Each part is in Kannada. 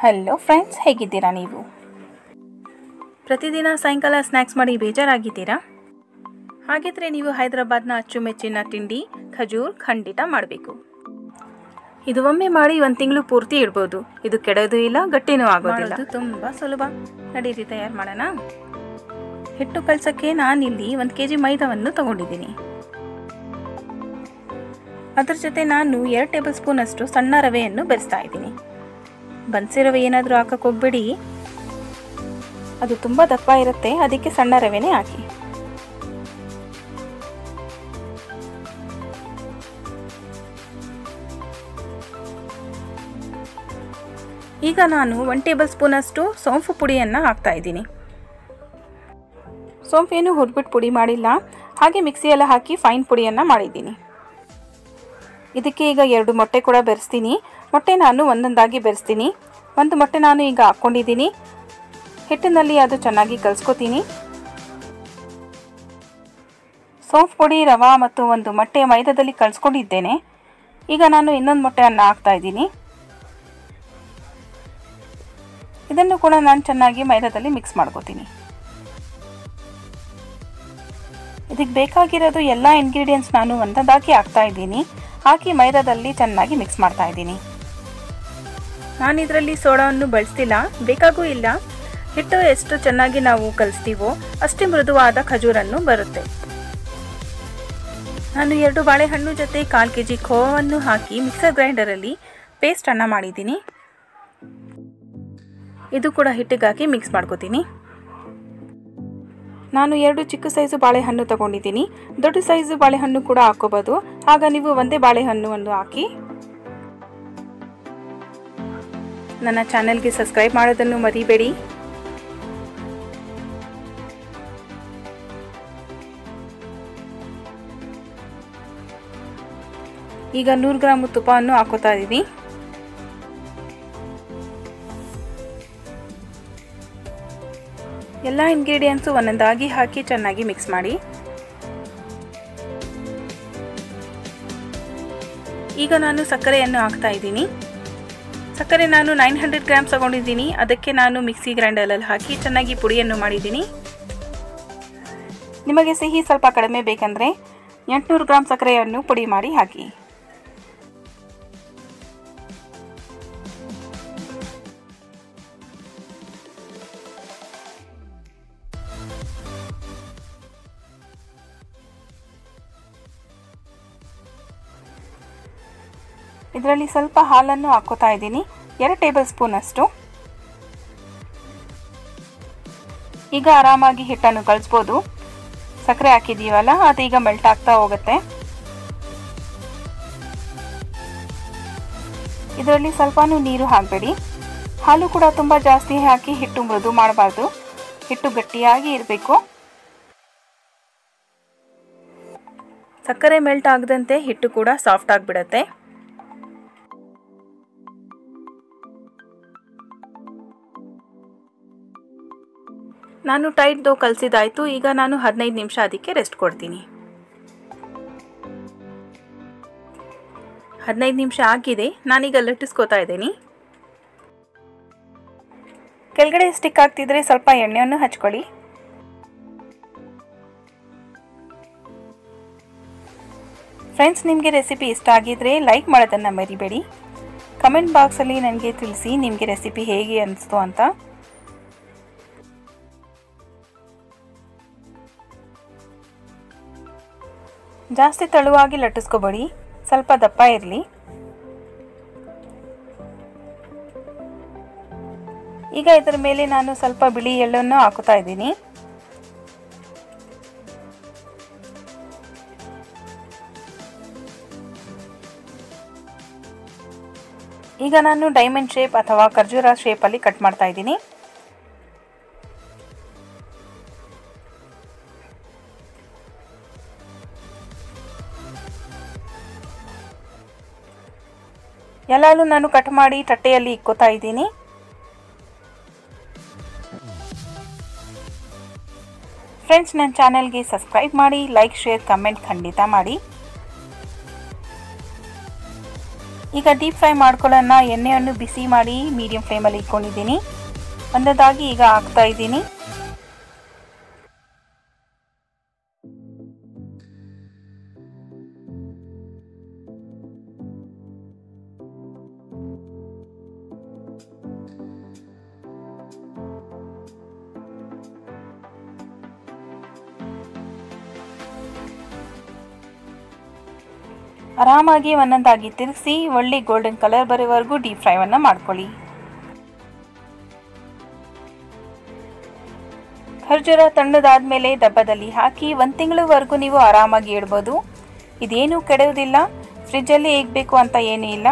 ಹಲೋ ಫ್ರೆಂಡ್ಸ್ ಹೇಗಿದ್ದೀರಾ ನೀವು ಪ್ರತಿದಿನ ಸಾಯಂಕಾಲ ಸ್ನ್ಯಾಕ್ಸ್ ಮಾಡಿ ಬೇಜಾರಾಗಿದ್ದೀರಾ ಹಾಗಿದ್ರೆ ನೀವು ಹೈದರಾಬಾದ್ನ ಅಚ್ಚುಮೆಚ್ಚಿನ ತಿಂಡಿ ಖಜೂರ್ ಖಂಡಿತ ಮಾಡಬೇಕು ಇದು ಒಮ್ಮೆ ಮಾಡಿ ಒಂದು ತಿಂಗಳು ಪೂರ್ತಿ ಇಡ್ಬೋದು ಇದು ಕೆಡೋದು ಇಲ್ಲ ಗಟ್ಟಿನೂ ಆಗೋದಿಲ್ಲ ತುಂಬ ಸುಲಭ ನಡೀರಿ ತಯಾರು ಮಾಡೋಣ ಹಿಟ್ಟು ಕಳ್ಸೋಕ್ಕೆ ನಾನಿಲ್ಲಿ ಒಂದು ಕೆ ಜಿ ಮೈದಾವನ್ನು ತಗೊಂಡಿದ್ದೀನಿ ಅದ್ರ ಜೊತೆ ನಾನು ಎರಡು ಟೇಬಲ್ ಸ್ಪೂನ್ ಅಷ್ಟು ಸಣ್ಣ ರವೆಯನ್ನು ಬೆರೆಸ್ತಾ ಇದ್ದೀನಿ ಬನ್ಸಿ ರವೆ ಏನಾದರೂ ಹಾಕಕ್ಕೆ ಹೋಗ್ಬೇಡಿ ಅದು ತುಂಬ ದಪ್ಪ ಇರುತ್ತೆ ಅದಕ್ಕೆ ಸಣ್ಣ ರವೆನೇ ಹಾಕಿ ಈಗ ನಾನು ಒನ್ ಟೇಬಲ್ ಸ್ಪೂನ್ ಅಷ್ಟು ಸೋಂಪು ಪುಡಿಯನ್ನು ಹಾಕ್ತಾ ಇದ್ದೀನಿ ಸೋಂಪೇನು ಹುರ್ಬಿಟ್ಟು ಪುಡಿ ಮಾಡಿಲ್ಲ ಹಾಗೆ ಮಿಕ್ಸಿಯೆಲ್ಲ ಹಾಕಿ ಫೈನ್ ಪುಡಿಯನ್ನು ಮಾಡಿದ್ದೀನಿ ಇದಕ್ಕೆ ಈಗ ಎರಡು ಮೊಟ್ಟೆ ಕೂಡ ಬೆರೆಸ್ತೀನಿ ಮೊಟ್ಟೆ ನಾನು ಒಂದೊಂದಾಗಿ ಬೆರೆಸ್ತೀನಿ ಒಂದು ಮೊಟ್ಟೆ ನಾನು ಈಗ ಹಾಕ್ಕೊಂಡಿದ್ದೀನಿ ಹಿಟ್ಟಿನಲ್ಲಿ ಅದು ಚೆನ್ನಾಗಿ ಕಲಿಸ್ಕೊತೀನಿ ಸೋಂಪು ಪುಡಿ ರವೆ ಮತ್ತು ಒಂದು ಮೊಟ್ಟೆ ಮೈದಾದಲ್ಲಿ ಕಲಿಸ್ಕೊಂಡಿದ್ದೇನೆ ಈಗ ನಾನು ಇನ್ನೊಂದು ಮೊಟ್ಟೆಯನ್ನು ಹಾಕ್ತಾ ಇದ್ದೀನಿ ಇದನ್ನು ಕೂಡ ನಾನು ಚೆನ್ನಾಗಿ ಮೈದಾದಲ್ಲಿ ಮಿಕ್ಸ್ ಮಾಡ್ಕೋತೀನಿ ಇದಕ್ಕೆ ಬೇಕಾಗಿರೋದು ಎಲ್ಲ ಇಂಗ್ರೀಡಿಯೆಂಟ್ಸ್ ನಾನು ಒಂದೊಂದಾಗಿ ಹಾಕ್ತಾ ಇದ್ದೀನಿ ಹಾಕಿ ಮೈದಾದಲ್ಲಿ ಚೆನ್ನಾಗಿ ಮಿಕ್ಸ್ ಮಾಡ್ತಾ ಇದ್ದೀನಿ ನಾನು ಇದರಲ್ಲಿ ಸೋಡಾವನ್ನು ಬಳಸ್ತಿಲ್ಲ ಬೇಕಾಗೂ ಇಲ್ಲ ಹಿಟ್ಟು ಎಷ್ಟು ಚೆನ್ನಾಗಿ ನಾವು ಕಲಿಸ್ತೀವೋ ಅಷ್ಟೇ ಮೃದುವಾದ ಖಜೂರನ್ನು ಬರುತ್ತೆ ನಾನು ಎರಡು ಬಾಳೆಹಣ್ಣು ಜೊತೆ ಕಾಲು ಕೆ ಜಿ ಖೋವನ್ನು ಹಾಕಿ ಮಿಕ್ಸರ್ ಗ್ರೈಂಡರಲ್ಲಿ ಪೇಸ್ಟನ್ನು ಮಾಡಿದ್ದೀನಿ ಇದು ಕೂಡ ಹಿಟ್ಟಿಗೆ ಹಾಕಿ ಮಿಕ್ಸ್ ಮಾಡ್ಕೋತೀನಿ ನಾನು ಎರಡು ಚಿಕ್ಕ ಸೈಜು ಬಾಳೆಹಣ್ಣು ತಗೊಂಡಿದ್ದೀನಿ ದೊಡ್ಡ ಸೈಜು ಬಾಳೆಹಣ್ಣು ಕೂಡ ಹಾಕೋಬೋದು ಆಗ ನೀವು ಒಂದೇ ಬಾಳೆಹಣ್ಣು ಒಂದು ಹಾಕಿ ನನ್ನ ಚಾನೆಲ್ಗೆ ಸಬ್ಸ್ಕ್ರೈಬ್ ಮಾಡೋದನ್ನು ಮರಿಬೇಡಿ ಈಗ ನೂರು ಗ್ರಾಮ್ ತುಪ್ಪವನ್ನು ಹಾಕೋತಾ ಇದ್ದೀನಿ ಎಲ್ಲ ಇಂಗ್ರೀಡಿಯೆಂಟ್ಸು ಒಂದೊಂದಾಗಿ ಹಾಕಿ ಚೆನ್ನಾಗಿ ಮಿಕ್ಸ್ ಮಾಡಿ ಈಗ ನಾನು ಸಕ್ಕರೆಯನ್ನು ಹಾಕ್ತಾ ಇದ್ದೀನಿ ಸಕ್ಕರೆ ನಾನು ನೈನ್ ಹಂಡ್ರೆಡ್ ಗ್ರಾಮ್ಸ್ ತಗೊಂಡಿದ್ದೀನಿ ಅದಕ್ಕೆ ನಾನು ಮಿಕ್ಸಿ ಗ್ರೈಂಡರಲ್ಲಿ ಹಾಕಿ ಚೆನ್ನಾಗಿ ಪುಡಿಯನ್ನು ಮಾಡಿದ್ದೀನಿ ನಿಮಗೆ ಸಿಹಿ ಸ್ವಲ್ಪ ಕಡಿಮೆ ಬೇಕಂದರೆ ಎಂಟುನೂರು ಗ್ರಾಮ್ ಸಕ್ಕರೆಯನ್ನು ಪುಡಿ ಮಾಡಿ ಹಾಕಿ ಇದರಲ್ಲಿ ಸ್ವಲ್ಪ ಹಾಲನ್ನು ಹಾಕೋತಾ ಇದ್ದೀನಿ ಎರಡು ಟೇಬಲ್ ಸ್ಪೂನ್ ಅಷ್ಟು ಈಗ ಆರಾಮಾಗಿ ಹಿಟ್ಟನ್ನು ಕಳಿಸ್ಬೋದು ಸಕ್ಕರೆ ಹಾಕಿದ್ದೀವಲ್ಲ ಅದು ಈಗ ಮೆಲ್ಟ್ ಆಗ್ತಾ ಹೋಗುತ್ತೆ ಇದರಲ್ಲಿ ಸ್ವಲ್ಪನೂ ನೀರು ಹಾಕಬೇಡಿ ಹಾಲು ಕೂಡ ತುಂಬ ಜಾಸ್ತಿ ಹಾಕಿ ಹಿಟ್ಟು ಮೃದು ಮಾಡಬಾರ್ದು ಹಿಟ್ಟು ಗಟ್ಟಿಯಾಗಿ ಇರಬೇಕು ಸಕ್ಕರೆ ಮೆಲ್ಟ್ ಆಗದಂತೆ ಹಿಟ್ಟು ಕೂಡ ಸಾಫ್ಟ್ ಆಗಿಬಿಡತ್ತೆ ನಾನು ಟೈಟ್ ದೋ ಕಲಿಸಿದಾಯಿತು ಈಗ ನಾನು ಹದಿನೈದು ನಿಮಿಷ ಅದಕ್ಕೆ ರೆಸ್ಟ್ ಕೊಡ್ತೀನಿ ಹದಿನೈದು ನಿಮಿಷ ಆಗಿದೆ ನಾನೀಗ ಲಟ್ಟಿಸ್ಕೋತಾ ಇದ್ದೀನಿ ಕೆಳಗಡೆ ಸ್ಟಿಕ್ ಆಗ್ತಿದ್ರೆ ಸ್ವಲ್ಪ ಎಣ್ಣೆಯನ್ನು ಹಚ್ಕೊಳ್ಳಿ ಫ್ರೆಂಡ್ಸ್ ನಿಮಗೆ ರೆಸಿಪಿ ಇಷ್ಟ ಆಗಿದ್ರೆ ಲೈಕ್ ಮಾಡೋದನ್ನು ಮರಿಬೇಡಿ ಕಮೆಂಟ್ ಬಾಕ್ಸಲ್ಲಿ ನನಗೆ ತಿಳಿಸಿ ನಿಮಗೆ ರೆಸಿಪಿ ಹೇಗೆ ಅನಿಸ್ತು ಅಂತ ಜಾಸ್ತಿ ತೆಳುವಾಗಿ ಲಟ್ಟಿಸ್ಕೋಬೇಡಿ ಸ್ವಲ್ಪ ದಪ್ಪ ಇರಲಿ ಈಗ ಇದರ ಮೇಲೆ ನಾನು ಸ್ವಲ್ಪ ಬಿಳಿ ಎಳ್ಳನ್ನು ಹಾಕುತ್ತಾ ಇದ್ದೀನಿ ಈಗ ನಾನು ಡೈಮಂಡ್ ಶೇಪ್ ಅಥವಾ ಖರ್ಜೂರ ಶೇಪಲ್ಲಿ ಕಟ್ ಮಾಡ್ತಾ ಇದ್ದೀನಿ ಎಲ್ಲಾನು ನಾನು ಕಟ್ ಮಾಡಿ ತಟ್ಟೆಯಲ್ಲಿ ಇಕ್ಕೋತಾ ಇದ್ದೀನಿ ಫ್ರೆಂಡ್ಸ್ ನನ್ನ ಚಾನೆಲ್ಗೆ ಸಬ್ಸ್ಕ್ರೈಬ್ ಮಾಡಿ ಲೈಕ್ ಶೇರ್ ಕಮೆಂಟ್ ಖಂಡಿತ ಮಾಡಿ ಈಗ ಡೀಪ್ ಫ್ರೈ ಮಾಡ್ಕೊಳ್ಳೋಣ ಎಣ್ಣೆಯನ್ನು ಬಿಸಿ ಮಾಡಿ ಮೀಡಿಯಂ ಫ್ಲೇಮಲ್ಲಿ ಇಟ್ಕೊಂಡಿದ್ದೀನಿ ಒಂದದಾಗಿ ಈಗ ಹಾಕ್ತಾ ಇದ್ದೀನಿ ಆರಾಮಾಗಿ ಒಂದೊಂದಾಗಿ ತಿರುಗಿಸಿ ಒಳ್ಳೆ ಗೋಲ್ಡನ್ ಕಲರ್ ಬರೋವರೆಗೂ ಡೀಪ್ ಫ್ರೈವನ್ನು ಮಾಡ್ಕೊಳ್ಳಿ ಖರ್ಜೂರ ತಣ್ಣದಾದ್ಮೇಲೆ ಡಬ್ಬದಲ್ಲಿ ಹಾಕಿ ಒಂದು ತಿಂಗಳವರೆಗೂ ನೀವು ಆರಾಮಾಗಿ ಇಡ್ಬೋದು ಇದೇನು ಕೆಡುವುದಿಲ್ಲ ಫ್ರಿಜ್ಜಲ್ಲಿ ಬೇಕು ಅಂತ ಏನೂ ಇಲ್ಲ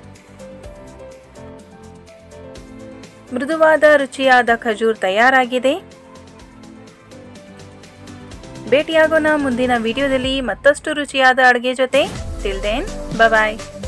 ಮೃದುವಾದ ರುಚಿಯಾದ ಖಜೂರ್ ತಯಾರಾಗಿದೆ ಭೇಟಿಯಾಗೋಣ ಮುಂದಿನ ವಿಡಿಯೋದಲ್ಲಿ ಮತ್ತಷ್ಟು ರುಚಿಯಾದ ಅಡುಗೆ ಜೊತೆ ಟಿಲ್ ದೆನ್ ಬಾಯ್